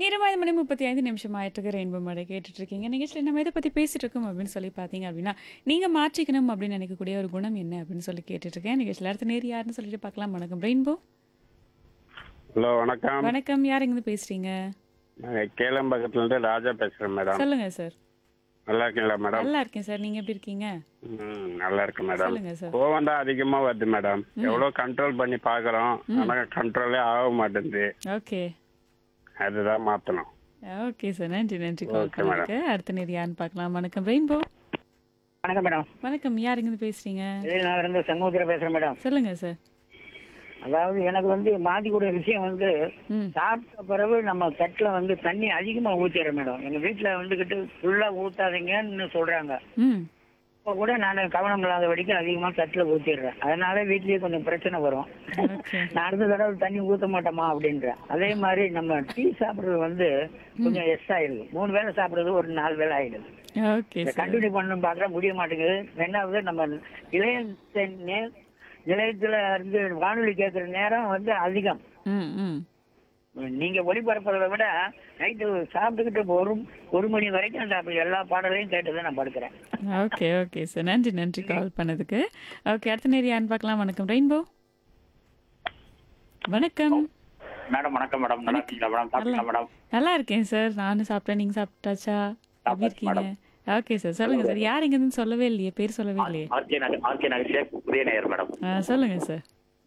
நேரம் ஐந்து மணி முப்பத்தி ஐந்து நிமிஷம் ஆயிட்டு ரெயின்போ மழை கேட்டுட்டு இருக்கீங்க நிகழ்ச்சியில் நம்ம எதை பற்றி பேசிட்டு இருக்கோம் அப்படின்னு சொல்லி பார்த்தீங்க அப்படின்னா நீங்கள் மாற்றிக்கணும் அப்படின்னு நினைக்கக்கூடிய ஒரு குணம் என்ன அப்படின்னு சொல்லி கேட்டுட்டு இருக்கேன் நிகழ்ச்சியில் அடுத்த நேர் யாருன்னு சொல்லிட்டு பார்க்கலாம் வணக்கம் ரெயின்போ ஹலோ வணக்கம் வணக்கம் யார் எங்கேருந்து பேசுறீங்க நாங்கள் கேளம்பக்கத்துல இருந்து ராஜா பேசுறேன் மேடம் சொல்லுங்க சார் நல்லா இருக்கீங்களா மேடம் நல்லா இருக்கேன் சார் நீங்க எப்படி இருக்கீங்க ம் நல்லா இருக்கு மேடம் சொல்லுங்க சார் கோவம் தான் அதிகமா வருது மேடம் எவ்வளோ கண்ட்ரோல் பண்ணி பார்க்குறோம் ஆனால் கண்ட்ரோலே ஆக மாட்டேங்குது ஓகே அதுதான் மாற்றணும் ஓகே சார் நன்றி நன்றி கால் Okay, madam. பண்ணதுக்கு அடுத்த நேர் யாருன்னு பார்க்கலாம் வணக்கம் ரெயின்போ வணக்கம் மேடம் வணக்கம் யார் எங்கேருந்து பேசுறீங்க இதில் நான் இருந்து சண்முகத்தில் பேசுறேன் மேடம் சொல்லுங்க சார் அதாவது எனக்கு வந்து மாத்திக்கூடிய விஷயம் வந்து ம் சாப்பிட்ட பிறகு நம்ம தட்டில் வந்து தண்ணி அதிகமா ஊற்றிடுறேன் மேடம் எங்க வீட்டில் வந்துக்கிட்டு ஃபுல்லா ஊத்தாதீங்கன்னு சொல்றாங்க ம் இப்போ கூட நான் கவனம் இல்லாத வரைக்கும் அதிகமாக தட்டில் ஊற்றிடுறேன் அதனால வீட்லயே கொஞ்சம் பிரச்சனை வரும் ஓகே நான் அடுத்த தடவை தண்ணி ஊற்ற மாட்டோமா அப்படின்றேன் அதே மாதிரி நம்ம டீ சாப்பிட்றது வந்து கொஞ்சம் எஸ் ஆயிடுது மூணு வேளை சாப்பிட்றது ஒரு நாலு வேளை ஆயிடுது ஓகே இதை சார் கண்டினியூ பண்ணணும் பார்க்குற முடிய மாட்டேங்குது ரெண்டாவது நம்ம இளைய நே- நிலையத்துல இருந்து வானொலி கேட்குற நேரம் வந்து அதிகம் ம் ம் நீங்க ஒளிபரப்புறதை விட நைட்டு சாப்பிட்டுக்கிட்டு ஒரு ஒரு மணி வரைக்கும் அந்த அப்படி எல்லா பாடலையும் கேட்டு தான் நான் படுக்கிறேன் ஓகே ஓகே சார் நன்றி நன்றி கால் பண்ணதுக்கு ஓகே அடுத்த நேரம் யாருன்னு பார்க்கலாம் வணக்கம் ரெயின்போ வணக்கம் மேடம் வணக்கம் மேடம் நல்லா இருக்கீங்களா மேடம் சாப்பிட்டீங்களா மேடம் நல்லா இருக்கேன் சார் நானும் சாப்பிட்டேன் நீங்க சாப்பிட்டாச்சா எப்படி இருக்கீங்க ஓகே சார் சொல்லுங்க சார் யார் எங்கன்னு சொல்லவே இல்லையே பேர் சொல்லவே இல்லையே ஆர்கே நகர் ஆர்கே நகர் ஷேக் புதிய நேயர் மேடம் ஆ, சொல்லுங்க சார்